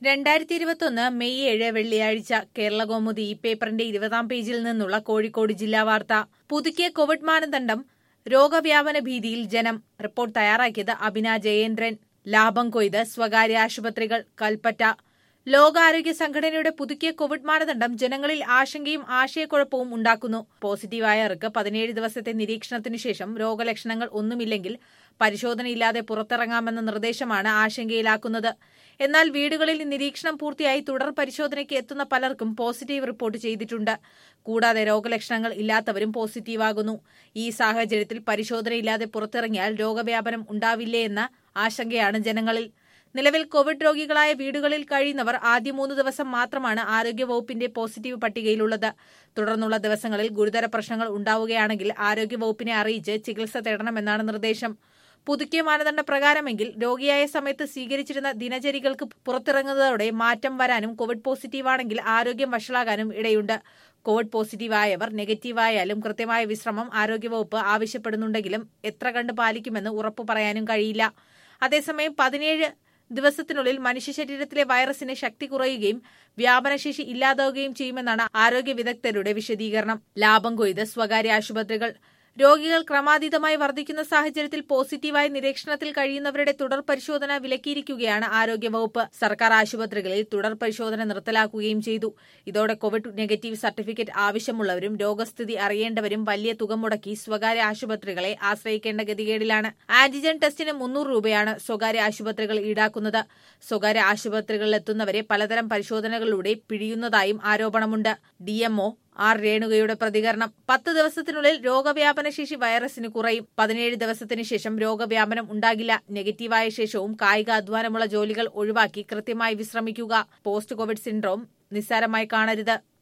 രണ്ടായിരത്തി ഇരുപത്തൊന്ന് മെയ് ഏഴ് വെള്ളിയാഴ്ച കേരള കൗമുദി ഈ പേപ്പറിന്റെ ഇരുപതാം പേജിൽ നിന്നുള്ള കോഴിക്കോട് ജില്ലാ വാർത്ത പുതുക്കിയ കോവിഡ് മാനദണ്ഡം രോഗവ്യാപന ഭീതിയിൽ ജനം റിപ്പോർട്ട് തയ്യാറാക്കിയത് അഭിന ജയേന്ദ്രൻ ലാഭം കൊയ്ത് സ്വകാര്യ ആശുപത്രികൾ കൽപ്പറ്റ ലോകാരോഗ്യ സംഘടനയുടെ പുതുക്കിയ കോവിഡ് മാനദണ്ഡം ജനങ്ങളിൽ ആശങ്കയും ആശയക്കുഴപ്പവും ഉണ്ടാക്കുന്നു പോസിറ്റീവായവർക്ക് പതിനേഴ് ദിവസത്തെ നിരീക്ഷണത്തിനു ശേഷം രോഗലക്ഷണങ്ങൾ ഒന്നുമില്ലെങ്കിൽ പരിശോധനയില്ലാതെ പുറത്തിറങ്ങാമെന്ന നിർദ്ദേശമാണ് ആശങ്കയിലാക്കുന്നത് എന്നാൽ വീടുകളിൽ നിരീക്ഷണം പൂർത്തിയായി തുടർ പരിശോധനയ്ക്ക് എത്തുന്ന പലർക്കും പോസിറ്റീവ് റിപ്പോർട്ട് ചെയ്തിട്ടുണ്ട് കൂടാതെ രോഗലക്ഷണങ്ങൾ ഇല്ലാത്തവരും പോസിറ്റീവാകുന്നു ഈ സാഹചര്യത്തിൽ പരിശോധനയില്ലാതെ പുറത്തിറങ്ങിയാൽ രോഗവ്യാപനം ഉണ്ടാവില്ലേ എന്ന ആശങ്കയാണ് ജനങ്ങളിൽ നിലവിൽ കോവിഡ് രോഗികളായ വീടുകളിൽ കഴിയുന്നവർ ആദ്യ മൂന്ന് ദിവസം മാത്രമാണ് ആരോഗ്യവകുപ്പിന്റെ പോസിറ്റീവ് പട്ടികയിലുള്ളത് തുടർന്നുള്ള ദിവസങ്ങളിൽ ഗുരുതര പ്രശ്നങ്ങൾ ഉണ്ടാവുകയാണെങ്കിൽ ആരോഗ്യവകുപ്പിനെ അറിയിച്ച് ചികിത്സ തേടണമെന്നാണ് നിർദ്ദേശം പുതുക്കിയ മാനദണ്ഡ പ്രകാരമെങ്കിൽ രോഗിയായ സമയത്ത് സ്വീകരിച്ചിരുന്ന ദിനചര്യകൾക്ക് പുറത്തിറങ്ങുന്നതോടെ മാറ്റം വരാനും കോവിഡ് പോസിറ്റീവാണെങ്കിൽ ആരോഗ്യം വഷളാകാനും ഇടയുണ്ട് കോവിഡ് പോസിറ്റീവായവർ നെഗറ്റീവായാലും കൃത്യമായ വിശ്രമം ആരോഗ്യവകുപ്പ് ആവശ്യപ്പെടുന്നുണ്ടെങ്കിലും എത്ര കണ്ട് പാലിക്കുമെന്ന് ഉറപ്പു പറയാനും കഴിയില്ല അതേസമയം പതിനേഴ് ദിവസത്തിനുള്ളിൽ മനുഷ്യ ശരീരത്തിലെ വൈറസിന് ശക്തി കുറയുകയും വ്യാപനശേഷി ഇല്ലാതാവുകയും ചെയ്യുമെന്നാണ് ആരോഗ്യ വിദഗ്ധരുടെ വിശദീകരണം ലാഭം കൊയ്ത് സ്വകാര്യ ആശുപത്രികൾ രോഗികൾ ക്രമാതീതമായി വർദ്ധിക്കുന്ന സാഹചര്യത്തിൽ പോസിറ്റീവായി നിരീക്ഷണത്തിൽ കഴിയുന്നവരുടെ തുടർ പരിശോധന വിലക്കിയിരിക്കുകയാണ് ആരോഗ്യവകുപ്പ് സർക്കാർ ആശുപത്രികളിൽ തുടർ പരിശോധന നിർത്തലാക്കുകയും ചെയ്തു ഇതോടെ കോവിഡ് നെഗറ്റീവ് സർട്ടിഫിക്കറ്റ് ആവശ്യമുള്ളവരും രോഗസ്ഥിതി അറിയേണ്ടവരും വലിയ തുക മുടക്കി സ്വകാര്യ ആശുപത്രികളെ ആശ്രയിക്കേണ്ട ഗതികേടിലാണ് ആന്റിജൻ ടെസ്റ്റിന് മുന്നൂറ് രൂപയാണ് സ്വകാര്യ ആശുപത്രികൾ ഈടാക്കുന്നത് സ്വകാര്യ ആശുപത്രികളിലെത്തുന്നവരെ പലതരം പരിശോധനകളിലൂടെ പിഴിയുന്നതായും ആരോപണമുണ്ട് ഡിഎംഒ ആർ രേണുകയുടെ പ്രതികരണം പത്ത് ദിവസത്തിനുള്ളിൽ രോഗവ്യാപനശേഷി വൈറസിന് കുറയും പതിനേഴ് ദിവസത്തിന് ശേഷം രോഗവ്യാപനം ഉണ്ടാകില്ല നെഗറ്റീവായ ശേഷവും കായിക അധ്വാനമുള്ള ജോലികൾ ഒഴിവാക്കി കൃത്യമായി വിശ്രമിക്കുക പോസ്റ്റ് കോവിഡ് സിൻഡ്രോം നിസ്സാരമായി കാണരുത്